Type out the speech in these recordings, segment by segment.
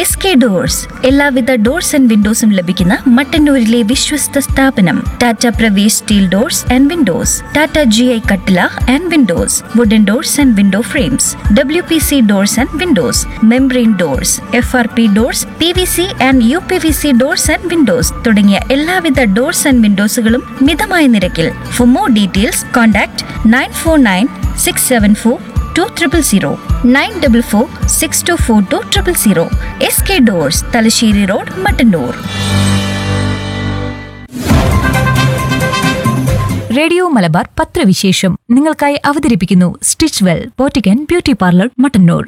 S K doors എല്ലാവിധ doors and വിൻഡോസും ലഭിക്കുന്ന മട്ടന്നൂരിലെ വിശ്വസ്ത സ്ഥാപനം Tata Pravesh steel doors and windows Tata G I കട്ടില and windows wooden doors and window frames W P C doors and windows membrane doors F R P doors P V C and U P V C doors and windows തുടങ്ങിയ എല്ലാവിധ doors ആൻഡ് വിൻഡോസുകളും മിതമായ നിരക്കിൽ for more details contact nine four nine six seven four two triple zero nine double four six two four two triple zero S K doors Thalassery road Mattannur radio Malabar പത്രവിശേഷം നിങ്ങൾക്കായി അവതരിപ്പിക്കുന്നു stitch well പോറ്റിക്കൻ ബ്യൂട്ടി പാർലർ മട്ടന്നൂർ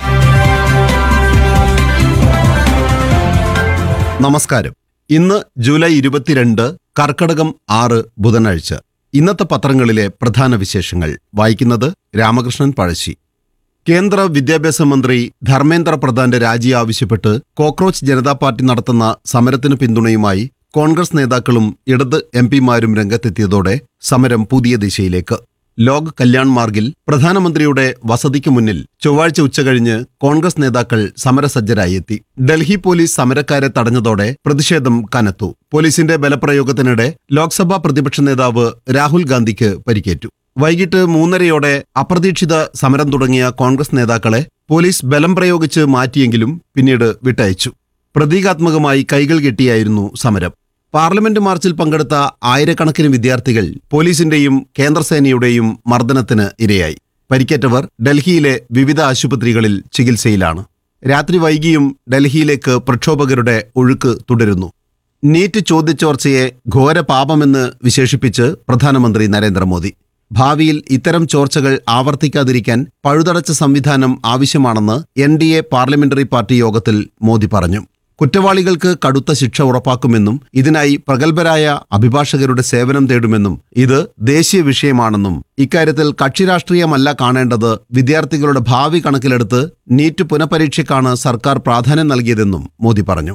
നമസ്കാരം ഇന്ന് July ഇരുപത്തിരണ്ട് കർക്കടകം ആറ് ബുധനാഴ്ച ഇന്നത്തെ പത്രങ്ങളിലെ പ്രധാന വിശേഷങ്ങൾ വായിക്കുന്നത് രാമകൃഷ്ണൻ പഴശ്ശി കേന്ദ്ര വിദ്യാഭ്യാസ മന്ത്രി ധർമ്മേന്ദ്ര പ്രധാന്റെ രാജി ആവശ്യപ്പെട്ട് കോക്രോച്ച് ജനതാ പാർട്ടി നടത്തുന്ന സമരത്തിന് പിന്തുണയുമായി കോൺഗ്രസ് നേതാക്കളും ഇടത് എം പിമാരും രംഗത്തെത്തിയതോടെ സമരം പുതിയ ദിശയിലേക്ക് ലോക് കല്യാൺ മാർഗിൽ പ്രധാനമന്ത്രിയുടെ വസതിക്ക് മുന്നിൽ ചൊവ്വാഴ്ച ഉച്ചകഴിഞ്ഞ് കോൺഗ്രസ് നേതാക്കൾ സമരസജ്ജരായി എത്തി ഡൽഹി പോലീസ് സമരക്കാരെ തടഞ്ഞതോടെ പ്രതിഷേധം കനത്തു പോലീസിന്റെ ബലപ്രയോഗത്തിനിടെ ലോക്സഭാ പ്രതിപക്ഷ നേതാവ് രാഹുൽ ഗാന്ധിക്ക് പരിക്കേറ്റു വൈകിട്ട് മൂന്നരയോടെ അപ്രതീക്ഷിത സമരം തുടങ്ങിയ കോൺഗ്രസ് നേതാക്കളെ പോലീസ് ബലം പ്രയോഗിച്ച് മാറ്റിയെങ്കിലും പിന്നീട് വിട്ടയച്ചു പ്രതീകാത്മകമായി കൈകൾ കെട്ടിയായിരുന്നു സമരം പാർലമെന്റ് മാർച്ചിൽ പങ്കെടുത്ത ആയിരക്കണക്കിന് വിദ്യാർത്ഥികൾ പോലീസിന്റെയും കേന്ദ്രസേനയുടെയും മർദ്ദനത്തിന് ഇരയായി പരിക്കേറ്റവർ ഡൽഹിയിലെ വിവിധ ആശുപത്രികളിൽ ചികിത്സയിലാണ് രാത്രി വൈകിയും ഡൽഹിയിലേക്ക് പ്രക്ഷോഭകരുടെ ഒഴുക്ക് തുടരുന്നു നീറ്റ് ചോദ്യചോർച്ചയെ ഘോര പാപമെന്ന് വിശേഷിപ്പിച്ച് പ്രധാനമന്ത്രി നരേന്ദ്രമോദി ഭാവിയിൽ ഇത്തരം ചോർച്ചകൾ ആവർത്തിക്കാതിരിക്കാൻ പഴുതടച്ച സംവിധാനം ആവശ്യമാണെന്ന് N D A parliamentary party യോഗത്തിൽ മോദി പറഞ്ഞു കുറ്റവാളികൾക്ക് കടുത്ത ശിക്ഷ ഉറപ്പാക്കുമെന്നും ഇതിനായി പ്രഗത്ഭരായ അഭിഭാഷകരുടെ സേവനം തേടുമെന്നും ഇത് ദേശീയ വിഷയമാണെന്നും ഇക്കാര്യത്തിൽ കക്ഷിരാഷ്ട്രീയമല്ല കാണേണ്ടത് വിദ്യാർത്ഥികളുടെ ഭാവി കണക്കിലെടുത്ത് നീറ്റ് പുനഃപരീക്ഷയ്ക്കാണ് സർക്കാർ പ്രാധാന്യം നൽകിയതെന്നും മോദി പറഞ്ഞു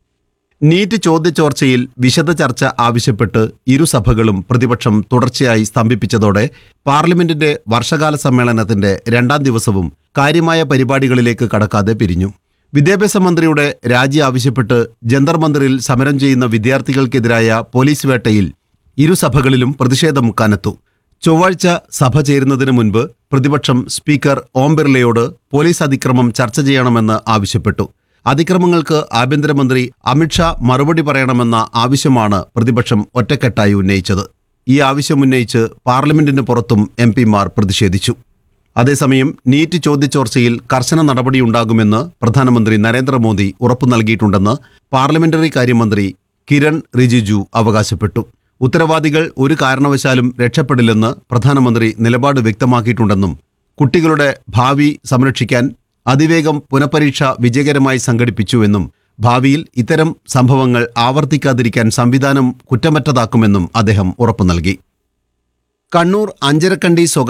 നീറ്റ് ചോദ്യചോർച്ചയിൽ വിശദ ചർച്ച ആവശ്യപ്പെട്ട് ഇരുസഭകളും പ്രതിപക്ഷം തുടർച്ചയായി സ്തംഭിപ്പിച്ചതോടെ പാർലമെന്റിന്റെ വർഷകാല സമ്മേളനത്തിന്റെ രണ്ടാം ദിവസവും കാര്യമായ പരിപാടികളിലേക്ക് കടക്കാതെ പിരിഞ്ഞു വിദ്യാഭ്യാസ മന്ത്രിയുടെ രാജി ആവശ്യപ്പെട്ട് ജന്തർ മന്ദിറിൽ സമരം ചെയ്യുന്ന വിദ്യാർത്ഥികൾക്കെതിരായ പോലീസ് വേട്ടയിൽ ഇരുസഭകളിലും പ്രതിഷേധം കനത്തു ചൊവ്വാഴ്ച സഭ ചേരുന്നതിന് മുൻപ് പ്രതിപക്ഷം സ്പീക്കർ ഓം ബിർലയോട് പോലീസ് അതിക്രമം ചർച്ച ചെയ്യണമെന്ന് ആവശ്യപ്പെട്ടു അതിക്രമങ്ങൾക്ക് ആഭ്യന്തരമന്ത്രി അമിത്ഷാ മറുപടി പറയണമെന്ന ആവശ്യമാണ് പ്രതിപക്ഷം ഒറ്റക്കെട്ടായി ഉന്നയിച്ചത് ഈ ആവശ്യമുന്നയിച്ച് പാർലമെന്റിന് പുറത്തും എം പിമാർ പ്രതിഷേധിച്ചു അതേസമയം നീറ്റ് ചോദ്യചോർച്ചയിൽ കർശന നടപടിയുണ്ടാകുമെന്ന് പ്രധാനമന്ത്രി നരേന്ദ്രമോദി ഉറപ്പു നൽകിയിട്ടുണ്ടെന്ന് പാർലമെന്ററി കാര്യമന്ത്രി കിരൺ റിജിജു അവകാശപ്പെട്ടു ഉത്തരവാദികൾ ഒരു കാരണവശാലും രക്ഷപ്പെടില്ലെന്ന് പ്രധാനമന്ത്രി നിലപാട് വ്യക്തമാക്കിയിട്ടുണ്ടെന്നും കുട്ടികളുടെ ഭാവി സംരക്ഷിക്കാൻ അതിവേഗം പുനഃപരീക്ഷ വിജയകരമായി സംഘടിപ്പിച്ചുവെന്നും ഭാവിയിൽ ഇത്തരം സംഭവങ്ങൾ ആവർത്തിക്കാതിരിക്കാൻ സംവിധാനം കുറ്റമറ്റതാക്കുമെന്നും അദ്ദേഹം ഉറപ്പു നൽകി കണ്ണൂർ അഞ്ചരക്കണ്ടി സ്വകാര്യ